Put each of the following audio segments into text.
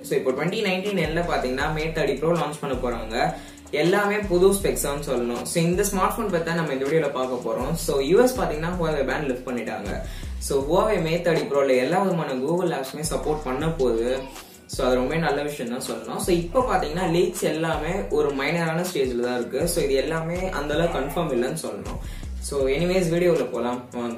so இப்போ twenty nineteen எல்ல பாத்தீங்கன்னா மே தேர்ட்டி ப்ரோ லான்ச் பண்ண போறாங்க எல்லாமே புது ஸ்பெக்ஸ்னு சொல்லணும் ஸோ இந்த ஸ்மார்ட் ஃபோன் பத்தி தான் நம்ம இந்த வீடியோல பார்க்க போறோம் ஸோ யூஎஸ் பாத்தீங்கன்னா ஹுவாவே பேன் லிஃப்ட் பண்ணிட்டாங்க ஸோ ஹுவாவே மே தேர்ட்டி ப்ரோல எல்லா விதமான கூகுள் ஆப்ஸுமே சப்போர்ட் பண்ண போகுது ஸோ அது ரொம்ப நல்ல விஷயம் தான் சொல்லணும் ஸோ இப்போ பார்த்தீங்கன்னா லீக்ஸ் எல்லாமே ஒரு மைனரான ஸ்டேஜில் தான் இருக்கு ஸோ இது எல்லாமே அந்த அளவுக்கு கன்ஃபார்ம் இல்லைன்னு சொல்லணும் ஸோ எனிவேஸ் வீடியோவில் போகலாம் வாங்க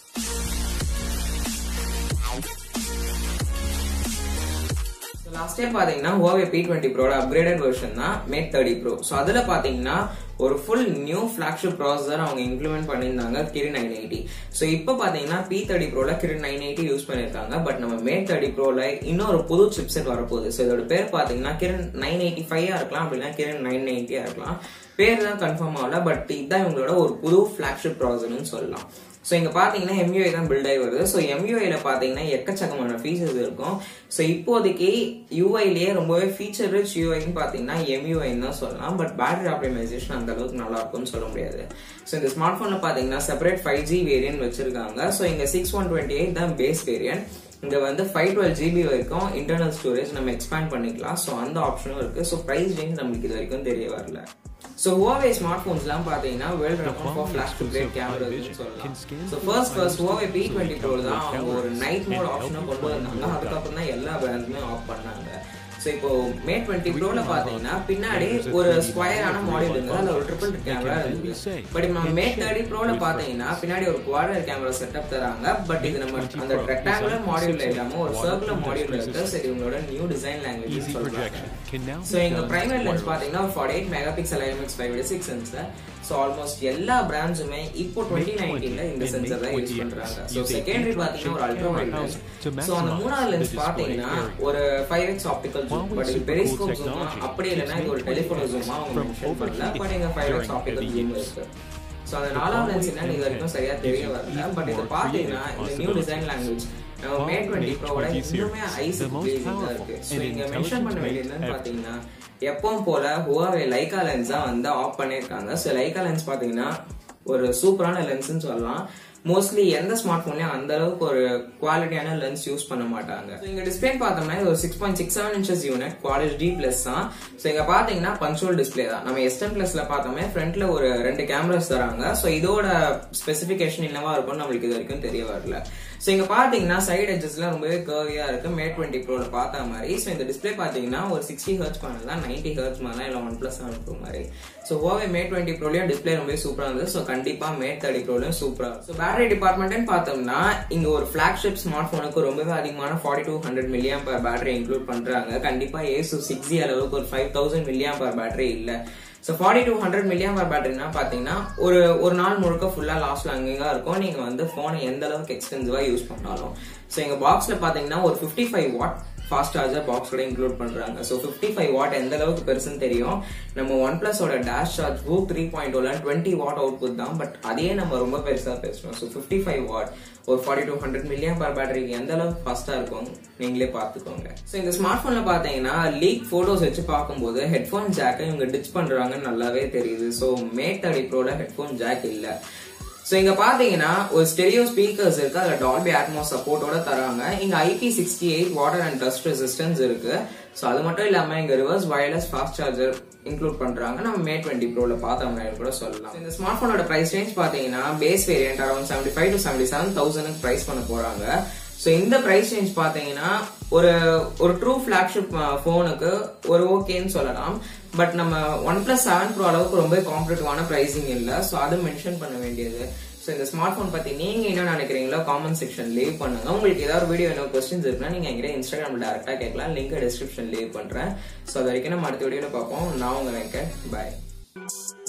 லாஸ்ட் டைம் பாத்தீங்கன்னா Huawei P20 Pro upgraded version தான் மேட் தேர்ட்டி ப்ரோ ஸோ அதுல பாத்தீங்கன்னா ஒரு ஃபுல் நியூ ஃபிளாக்ஷிப் ப்ராசஸர் அவங்க இம்ப்ளிமெண்ட் பண்ணியிருந்தாங்க கிரின் நைன் எயிட்டி ஸோ இப்போ பாத்தீங்கன்னா பி தேர்ட்டி ப்ரோல கிரின் நைன் எயிட்டி யூஸ் பண்ணியிருக்காங்க பட் நம்ம மேட் தேர்ட்டி ப்ரோல இன்னொரு புது சிப்செட் வரப்போகுது ஸோ இதோட பேர் பாத்தீங்கன்னா கிரண் நைன் எயிட்டி ஃபைவ் இருக்கலாம் அப்படின்னா கிரண் நைன் எயிட்டியா இருக்கலாம் பேர் தான் கன்ஃபார்ம் ஆகல பட் இதுதான் இவங்களோட ஒரு புது ஃபிளாக்ஷிப் ப்ராசர்னு சொல்லலாம் ஸோ இங்க பாத்தீங்கன்னா எம்யூஐ தான் பில்ட் ஆகி வருது ஸோ எம்யூஐல பாத்தீங்கன்னா எக்கச்சக்கமான ஃபீச்சர்ஸ் இருக்கும் ஸோ இப்போதைக்கு யூஐலேயே ரொம்பவே ஃபீச்சர் ரிச் யூஐன்னு பாத்தீங்கன்னா எம்யூஐன்னு தான் சொல்லலாம் பட் பேட்டரி ஆப்டிமைசேஷன் அந்த அளவுக்கு நல்லா இருக்கும்னு சொல்ல முடியாது ஸோ இந்த ஸ்மார்ட் போன்ல பாத்தீங்கன்னா செப்பரேட் ஃபைவ் ஜி வேரியன்ட் வச்சிருக்காங்க ஸோ இங்க சிக்ஸ் ஒன் டுவெண்ட்டி எயிட் தான் பேஸ் வேரியன்ட் இங்க வந்து ஃபைவ் டுவெல் ஜிபி வரைக்கும் இன்டர்னல் ஸ்டோரேஜ் நம்ம எக்ஸ்பேண்ட் பண்ணிக்கலாம் ஸோ அந்த ஆப்ஷனும் இருக்கு ஸோ பிரைஸ் ரேஞ்ச் நம்மளுக்கு இது வரைக்கும் தெரிய வரல ஸோ Huawei ஸ்மார்ட் ஃபோன்ஸ்லாம் பார்த்தீங்கன்னா well renowned for flash to great கேமராஸ்னு சொல்லலாம் so first first Huawei P20 Pro தான் அவங்க ஒரு நைட் மோட் ஆப்ஷனை கொண்டு வந்தாங்க அதுக்கப்புறம் தான் எல்லா பிராண்ட்ஸுமே ஆஃப் பண்ணாங்க ஸோ இப்போ மே டுவெண்ட்டி ப்ரோல பாத்தீங்கன்னா பின்னாடி ஒரு ஸ்கொயரான மாடல் இருந்தது அதுல ஒரு ட்ரிபிள் கேமரா இருந்துச்சு பட் இப்போ நம்ம மே தேர்ட்டி ப்ரோல பாத்தீங்கன்னா பின்னாடி ஒரு குவாடர் கேமரா செட்டப் தராங்க பட் இது நம்ம அந்த ரெக்டாங்குலர் மாடியூல்ல இல்லாம ஒரு சர்க்குலர் மாடியூல்ல இருக்கு சரி இவங்களோட நியூ டிசைன் லாங்குவேஜ் சொல்றாங்க ஸோ எங்க பிரைமரி லென்ஸ் பாத்தீங்கன்னா forty eight megapixel IMX five six sensor so almost எல்லா பிராண்ட்ஸுமே இப்போ டுவெண்ட்டி நைன்டீன்ல இந்த சென்சர் தான் யூஸ் பண்றாங்க ஸோ செகண்டரி பாத்தீங்கன்னா ஒரு அல்ட்ரா வைட் லென்ஸ் ஸோ அந்த மூணாவது லென்ஸ் பாத்தீங்கன்னா ஒரு five X optical zoom but இது பெரிஸ்கோப் ஜூம் அப்படி இல்லைன்னா இது ஒரு டெலிஃபோன் ஜூமா அவங்க மென்ஷன் பண்ணல பட் இங்க ஃபைவ் எக்ஸ் ஆப்டிகல் ஜூம் இருக்கு ஸோ அந்த நாலாவது லென்ஸ் என்னன்னு இது வரைக்கும் சரியா தெரிய வரல பட் இது பாத்தீங்கன்னா இந்த நியூ டிசைன் லாங்குவேஜ் நம்ம மே டுவெண்ட்டி ப்ரோவோட இன்னுமே ஐஸ் பிளேசிங் தான் இருக்கு ஸோ இங்க மென்ஷன் பண்ண வேண்டியது பாத்தீங்கன்னா எப்பவும் போல ஹுவாவே லைகா லென்ஸ் தான் வந்து ஆஃப் பண்ணிருக்காங்க ஸோ லைகா லென்ஸ் பாத்தீங்கன்னா ஒரு சூப்பரான லென்ஸ்னு சொல்லலாம் மோஸ்ட்லி எந்த ஸ்மார்ட் போன்லயும் அந்த அளவுக்கு ஒரு குவாலிட்டியான லென்ஸ் யூஸ் பண்ண மாட்டாங்க இங்க டிஸ்பிளே பார்த்தோம்னா இது ஒரு six point six seven inches unit quality D plus தான் ஸோ இங்க பாத்தீங்கன்னா பஞ்சுவல் டிஸ்பிளே தான் நம்ம எஸ்டன் பிளஸ்ல பார்த்தோமே ஃப்ரண்ட்ல ஒரு ரெண்டு கேமராஸ் தராங்க ஸோ இதோட ஸ்பெசிபிகேஷன் என்னவா இருக்கும்னு நம்மளுக்கு இது வரைக்கும் தெரிய வரல ஸோ இங்க பாத்தீங்கன்னா சைடு எட்ஜஸ்லாம் ரொம்பவே கர்வியா இருக்கு மே டுவெண்ட்டி ப்ரோல பார்த்த மாதிரி ஸோ இந்த டிஸ்பிளே பாத்தீங்கன்னா ஒரு சிக்ஸ்டி ஹர்ட்ஸ் பேனல் தான் நைன்டி ஹர்ட்ஸ் மாதிரி இல்லை ஒன் பிளஸ் இருக்கிற மாதிரி ஸோ ஓவே மே டுவெண்ட்டி ப்ரோலயும் டிஸ்பிளே ரொம்பவே சூப்பரா இருந்தது ஸோ கண்டிப்பா மே தேர்ட்டி ப்ரோலயும் சூப்பரா ஸோ பேட்டரி டிபார்ட்மெண்ட் பார்த்தோம்னா இங்க ஒரு பிளாக்ஷிப் ஸ்மார்ட் போனுக்கு ரொம்பவே அதிகமான forty two hundred milliampere battery include பண்றாங்க கண்டிப்பா ஏசு சிக்ஸ் ஜி அளவுக்கு ஒரு five thousand milliampere battery இல்ல so forty two hundred milliampere பேட்டரினா பாத்தீங்கன்னா ஒரு ஒரு நாள் முழுக்க ஃபுல்லா லாஸ்ட் லாங்கிங்கா இருக்கும் நீங்க வந்து போனை எந்த அளவுக்கு எக்ஸ்பென்சிவா யூஸ் பண்ணாலும் ஸோ எங்க பாக்ஸ்ல பாத்தீங்கன்னா ஒரு fifty five watt fast charger பாக்ஸோட இன்க்ளூட் பண்றாங்க ஸோ ஃபிஃப்டி ஃபைவ் வாட் எந்த அளவுக்கு பெருசுன்னு தெரியும் நம்ம ஒன் பிளஸோட டேஷ் சார்ஜ் பூ three point one twenty watt output தான் பட் அதே நம்ம ரொம்ப பெருசா பேசுறோம் ஸோ ஃபிஃப்டி ஃபைவ் வாட் ஒரு forty two hundred milliampere பேட்டரிக்கு எந்த அளவுக்கு ஃபாஸ்டா இருக்கும் நீங்களே பார்த்துக்கோங்க ஸோ இந்த ஸ்மார்ட் போன்ல பாத்தீங்கன்னா லீக் போட்டோஸ் வச்சு பார்க்கும்போது ஹெட்ஃபோன் ஜாக்கை இவங்க டிச் பண்றாங்கன்னு நல்லாவே தெரியுது ஸோ மே தேர்ட்டி ப்ரோல ஹெட்ஃபோன் ஜாக் இல்லை ஸோ இங்க பாத்தீங்கன்னா ஒரு ஸ்டெரியோ ஸ்பீக்கர்ஸ் இருக்கு அதுல டால்பி அட்மாஸ் சப்போர்ட்டோட தராங்க இங்க IP sixty eight water and dust resistance இருக்கு ஸோ அது மட்டும் இல்லாம இங்க reverse wireless fast charger include பண்றாங்க நம்ம மே டுவெண்ட்டி ப்ரோல பார்த்தோம்னா கூட சொல்லலாம் இந்த ஸ்மார்ட் போனோட பிரைஸ் ரேஞ்ச் பாத்தீங்கன்னா base variant around seventy five to seventy seven தௌசண்ட்க்கு பிரைஸ் பண்ண போறாங்க ஸோ இந்த பிரைஸ் ரேஞ்ச் பாத்தீங்கன்னா ஒரு ஒரு ட்ரூ ஃபிளாக்ஷிப் போனுக்கு ஒரு ஓகேன்னு சொல்லலாம் பட் நம்ம ஒன் பிளஸ் செவன் ப்ரோ அளவுக்கு ரொம்ப காம்படிட்டிவான பிரைசிங் இல்லை ஸோ அது மென்ஷன் பண்ண வேண்டியது ஸோ இந்த ஸ்மார்ட் ஃபோன் பத்தி நீங்க என்ன நினைக்கிறீங்களோ காமெண்ட் செக்ஷன் லீவ் பண்ணுங்க உங்களுக்கு ஏதாவது வீடியோ என்ன கொஸ்டின்ஸ் இருக்குன்னா நீங்க எங்கிட்ட இன்ஸ்டாகிராம் டேரக்டா கேட்கலாம் லிங்க் டிஸ்கிரிப்ஷன் லீவ் பண்றேன் ஸோ அது வரைக்கும் நம்ம அடுத்த வீடியோல பார்ப்போம் நான் உங்க வெங்கட் பாய்